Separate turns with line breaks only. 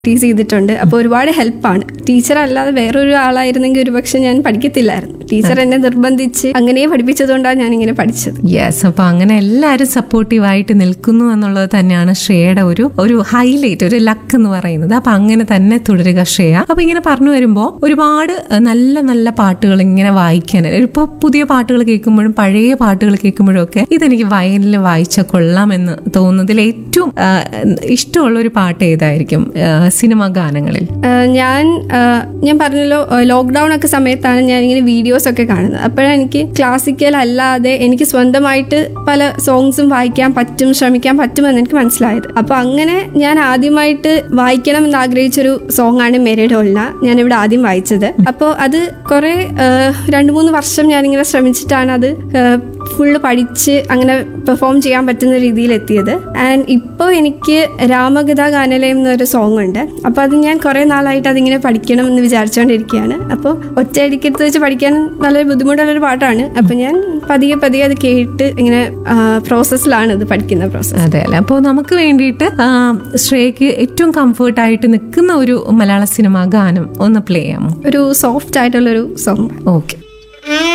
practice ചെയ്തിട്ടുണ്ട് അപ്പോൾ ഒരുപാട് ഹെൽപ്പാണ് ടീച്ചർ അല്ലാതെ വേറൊരു ആളായിരുന്നെങ്കിൽ ഒരുപക്ഷെ ഞാൻ പഠിക്കത്തില്ലായിരുന്നു ടീച്ചർ എന്നെ നിർബന്ധിച്ച് അങ്ങനെ പഠിപ്പിച്ചതുകൊണ്ടാണ് ഞാൻ ഇങ്ങനെ പഠിച്ചത്
യെസ് അപ്പൊ അങ്ങനെ എല്ലാവരും സപ്പോർട്ടീവ് ആയിട്ട് നിൽക്കുന്നു എന്നുള്ളത് തന്നെയാണ് ശ്രേയയുടെ ഒരു ഒരു ഹൈലൈറ്റ് ഒരു ലക്ക് എന്ന് പറയുന്നത് അപ്പൊ അങ്ങനെ തന്നെ തുടരുക ശ്രേയ അപ്പൊ ഇങ്ങനെ പറഞ്ഞു വരുമ്പോൾ ഒരുപാട് അഹ്, നല്ല നല്ല പാട്ടുകൾ ഇങ്ങനെ വായിക്കാൻ ഇപ്പൊ പുതിയ പാട്ടുകൾ കേൾക്കുമ്പോഴും പഴയ പാട്ടുകൾ കേൾക്കുമ്പോഴും ഒക്കെ ഇതെനിക്ക് വയലിൽ വായിച്ച കൊള്ളാമെന്ന് തോന്നുന്നതിൽ ഏറ്റവും ആ, ഇഷ്ടമുള്ള ഒരു പാട്ട് ഏതായിരിക്കും ആ, സിനിമ ഗാനങ്ങളിൽ
ആഹ് ഞാൻ ആഹ് ഞാൻ പറഞ്ഞല്ലോ ലോക്ക്ഡൗൺ ഒക്കെ സമയത്താണ് ഞാൻ ഇങ്ങനെ വീഡിയോസ് ഒക്കെ കാണുന്നത് അപ്പോഴാണ് എനിക്ക് ക്ലാസിക്കൽ അല്ലാതെ എനിക്ക് സ്വന്തമായിട്ട് പല സോങ്സും വായിക്കാൻ പറ്റും ശ്രമിക്കാൻ പറ്റുമെന്ന് എനിക്ക് മനസ്സിലായത് അപ്പോൾ അങ്ങനെ ഞാൻ ആദ്യമായിട്ട് വായിക്കണം എന്ന് ആഗ്രഹിച്ചൊരു സോങ് ആണ് മെരി ഡോൾന ഞാൻ ഇവിടെ ആദ്യം വായിച്ചത് അപ്പോൾ അത് കുറെ രണ്ട് മൂന്ന് വർഷം ഞാനിങ്ങനെ ശ്രമിച്ചിട്ടാണ് അത് ഫുള്ള് പഠിച്ച് അങ്ങനെ പെർഫോം ചെയ്യാൻ പറ്റുന്ന രീതിയിൽ എത്തിയത് ആൻഡ് ഇപ്പോൾ എനിക്ക് രാമകഥ ഗാനലയം എന്നൊരു സോങ് ഉണ്ട് അപ്പോൾ അത് ഞാൻ കുറേ നാളായിട്ട് അതിങ്ങനെ പഠിക്കണം എന്ന് വിചാരിച്ചുകൊണ്ടിരിക്കുകയാണ് അപ്പോൾ ഒറ്റയടിക്കടുത്ത് വെച്ച് പഠിക്കാൻ നല്ലൊരു ബുദ്ധിമുട്ടുള്ളൊരു പാട്ടാണ് അപ്പോൾ ഞാൻ പതിയെ പതിയെ അത് കേട്ട് ഇങ്ങനെ പ്രോസസ്സിലാണ് ഇത് പഠിക്കുന്ന പ്രോസസ്സ്
അതെ അല്ലെ അപ്പോൾ നമുക്ക് വേണ്ടിയിട്ട് ആ, ശ്രേയക്ക് ഏറ്റവും കംഫർട്ടായിട്ട് നിൽക്കുന്ന ഒരു മലയാള സിനിമ ഗാനം ഒന്ന് പ്ലേ ചെയ്യാമോ
ഒരു സോഫ്റ്റ് ആയിട്ടുള്ളൊരു സോങ്
ഓക്കെ